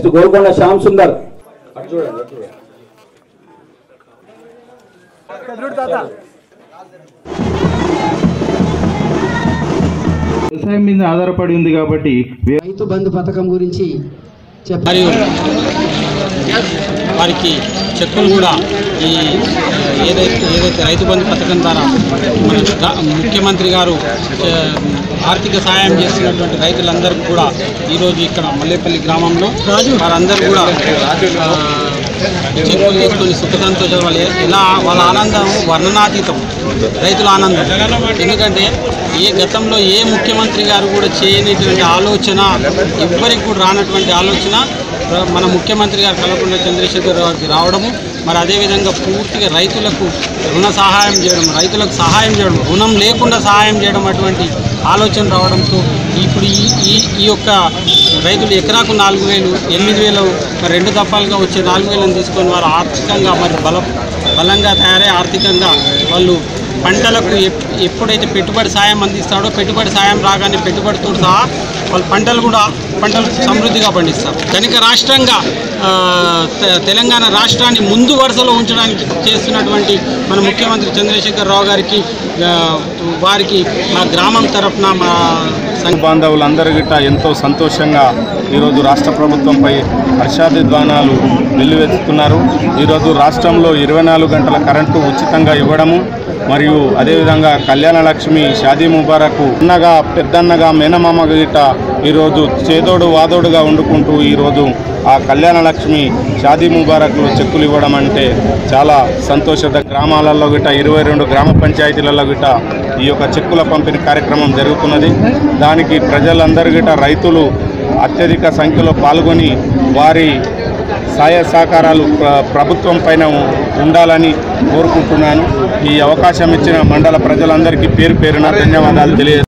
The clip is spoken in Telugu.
నెక్స్ట్ గోల్కొండ శ్యామ్ సుందర్ వ్యవసాయం మీద ఆధారపడి ఉంది కాబట్టి రైతు బంధు పథకం గురించి చెప్పాలి మరియు వారికి చెక్కులు కూడా ఈ ఏదైతే ఏదైతే రైతు బంధు పథకం ద్వారా మన గా- ముఖ్యమంత్రి గారు ఆ, ఆర్థిక సహాయం చేస్తున్నటువంటి రైతులందరికీ కూడా ఈరోజు ఇక్కడ మల్లేపల్లి గ్రామంలో వారందరూ కూడా ఆ, చెక్కులు తీసుకొని సుఖ సంతోషాలు వాళ్ళు ఎలా వాళ్ళ ఆనందం వర్ణనాతీతం రైతుల ఆనందం ఎందుకంటే ఏ గతంలో ఏ ముఖ్యమంత్రి గారు కూడా చేయనటువంటి ఆలోచన ఎవ్వరికి కూడా రానటువంటి ఆలోచన ప్ర- మన ముఖ్యమంత్రి గారు కల్వకుంట్ల చంద్రశేఖర్ రావుకి రావడము మరి అదేవిధంగా పూర్తిగా రైతులకు రుణ సహాయం చేయడం రైతులకు సహాయం చేయడం రుణం లేకుండా సహాయం చేయడం అటువంటి ఆలోచన రావడంతో ఇప్పుడు ఈ ఈ ఈ యొక్క రైతులు ఎకరాకు నాలుగు వేలు ఎనిమిది వేలు మరి రెండు దఫాలుగా వచ్చే నాలుగు వేలను తీసుకొని వారు ఆర్థికంగా మరి బల బలంగా తయారై ఆర్థికంగా వాళ్ళు పంటలకు ఎప్- ఎప్పుడైతే పెట్టుబడి సాయం అందిస్తాడో పెట్టుబడి సాయం రాగానే పెట్టుబడితో సహా వాళ్ళు పంటలు కూడా పంటలు సమృద్ధిగా పండిస్తారు ధనిక రాష్ట్రంగా ఆ, తె- తెలంగాణ రాష్ట్రాన్ని ముందు వరుసలో ఉంచడానికి చేస్తున్నటువంటి మన ముఖ్యమంత్రి చంద్రశేఖర్ రావు గారికి ఆ, వారికి మా గ్రామం తరఫున మా సంఘ బాంధవులందరూ గిట్ట ఎంతో సంతోషంగా ఈరోజు రాష్ట్ర ప్రభుత్వంపై హర్షాదిధ్వానాలు వెల్లువెత్తుతున్నారు ఈరోజు రాష్ట్రంలో ఇరవై నాలుగు గంటల కరెంటు ఉచితంగా ఇవ్వడము మరియు అదేవిధంగా కళ్యాణ లక్ష్మి షాదీ ముబారక్ అన్నగా పెద్దన్నగా మేనమామ గిట్ట ఈరోజు చేదోడు వాదోడుగా వండుకుంటూ ఈరోజు ఆ కళ్యాణ లక్ష్మి షాదీ ముబారక్లు చెక్కులు ఇవ్వడం అంటే చాలా సంతోషద గ్రామాలలో గిట్ట ఇరవై రెండు గ్రామ పంచాయతీలలో గిట్ట ఈ యొక్క చెక్కుల పంపిణీ కార్యక్రమం జరుగుతున్నది దానికి ప్రజలందరూ గిట్ట రైతులు అత్యధిక సంఖ్యలో పాల్గొని వారి సహాయ సహకారాలు ప్ర- ప్రభుత్వం పైన ఉండాలని కోరుకుంటున్నాను ఈ అవకాశం ఇచ్చిన మండల ప్రజలందరికీ పేరు పేరున ధన్యవాదాలు తెలియజేస్తున్నాను